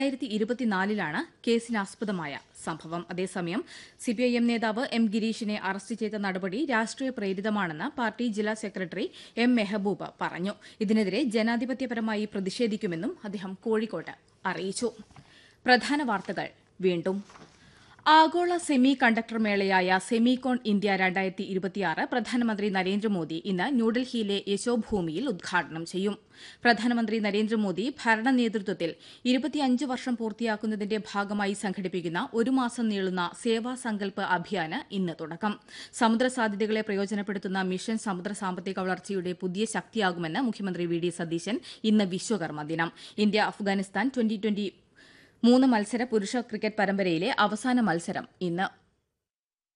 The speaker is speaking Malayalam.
രണ്ടായിരത്തി ഇരുപത്തിനാലിലാണ് കേസിനാസ്പദമായ സംഭവം അതേസമയം സിപിഐഎം നേതാവ് എം ഗിരീഷിനെ അറസ്റ്റ് ചെയ്ത നടപടി രാഷ്ട്രീയ പ്രേരിതമാണെന്ന് പാർട്ടി ജില്ലാ സെക്രട്ടറി എം മെഹബൂബ് പറഞ്ഞു ഇതിനെതിരെ ജനാധിപത്യപരമായി പ്രതിഷേധിക്കുമെന്നും അദ്ദേഹം കോഴിക്കോട്ട് അറിയിച്ചു പ്രധാന വാർത്തകൾ വീണ്ടും ആഗോള സെമി കണ്ടക്ടർ മേളയായ സെമികോൺ ഇന്ത്യ രണ്ടായിരത്തി ഇരുപത്തിയാറ് പ്രധാനമന്ത്രി നരേന്ദ്രമോദി ഇന്ന് ന്യൂഡൽഹിയിലെ യശോഭൂമിയിൽ ഉദ്ഘാടനം ചെയ്യും പ്രധാനമന്ത്രി നരേന്ദ്രമോദി ഭരണ നേതൃത്വത്തിൽ ഇരുപത്തിയഞ്ച് വർഷം പൂർത്തിയാക്കുന്നതിന്റെ ഭാഗമായി സംഘടിപ്പിക്കുന്ന ഒരു മാസം നീളുന്ന സേവാ സങ്കൽപ് അഭിയാന് ഇന്ന് തുടക്കം സമുദ്ര സാധ്യതകളെ പ്രയോജനപ്പെടുത്തുന്ന മിഷൻ സമുദ്ര സാമ്പത്തിക വളർച്ചയുടെ പുതിയ ശക്തിയാകുമെന്ന് മുഖ്യമന്ത്രി വി ഡി സതീശൻ ഇന്ന് വിശ്വകർമ്മ ദിനം ഇന്ത്യ അഫ്ഗാനിസ്ഥാൻ ട്വന്റി ട്വന്റി മൂന്ന് മത്സര പുരുഷ ക്രിക്കറ്റ് പരമ്പരയിലെ അവസാന മത്സരം ഇന്ന്